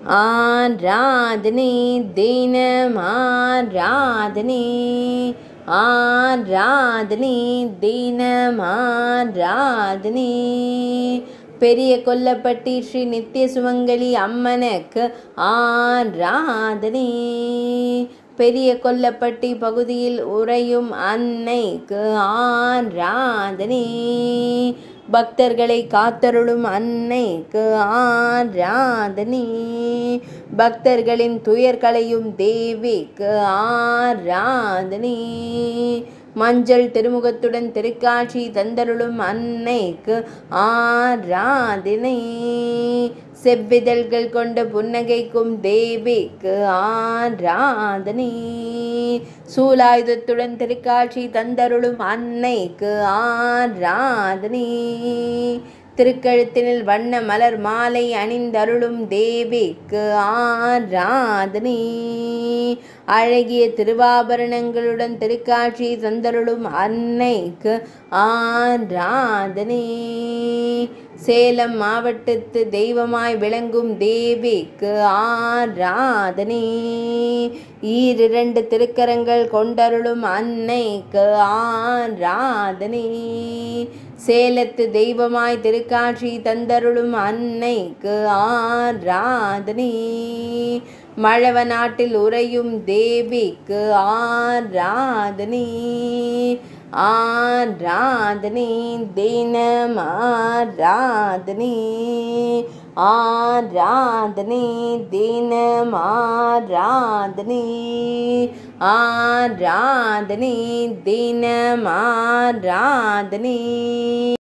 ஆராதனை தினம் ஆராதனை ஆராதனை தினம் ஆராதனை பெரிய கொல்லப்பட்டி ஸ்ரீ நித்திய சுமங்கலி அம்மனுக்கு ஆராதனை பெரிய கொல்லப்பட்டி பகுதியில் உறையும் அன்னைக்கு ஆராதனை பக்தர்களை காத்தருளும் அன்னைக்கு ஆராதனை பக்தர்களின் துயர்களையும் தேவிக்கு ஆராதனை மஞ்சள் திருமுகத்துடன் திருக்காட்சி தந்தருளும் அன்னைக்கு ஆராதனை செவ்விதழ்கள் கொண்ட புன்னகைக்கும் தேவிக்கு ஆராதனை சூலாயுதத்துடன் திருக்காட்சி தந்தருளும் அன்னைக்கு ஆராதனை திருக்கழுத்தினில் வண்ண மலர் மாலை அணிந்தருளும் தேவிக்கு ஆராதனை அழகிய திருவாபரணங்களுடன் திருக்காட்சி தந்தருளும் அன்னைக்கு ஆராதனை சேலம் மாவட்டத்து தெய்வமாய் விளங்கும் தேவிக்கு ஆராதனை ஈரிரண்டு திருக்கரங்கள் கொண்டருளும் அன்னைக்கு ஆராதனை சேலத்து தெய்வமாய் திருக்காட்சி தந்தருளும் அன்னைக்கு ஆராதனை மழவ நாட்டில் உறையும் தேவிக்கு ஆராதனை ஆராதனை தினம் ஆராதனை ஆராதனை தினம் ஆராதனை ஆராதனை தினம் ஆராதனை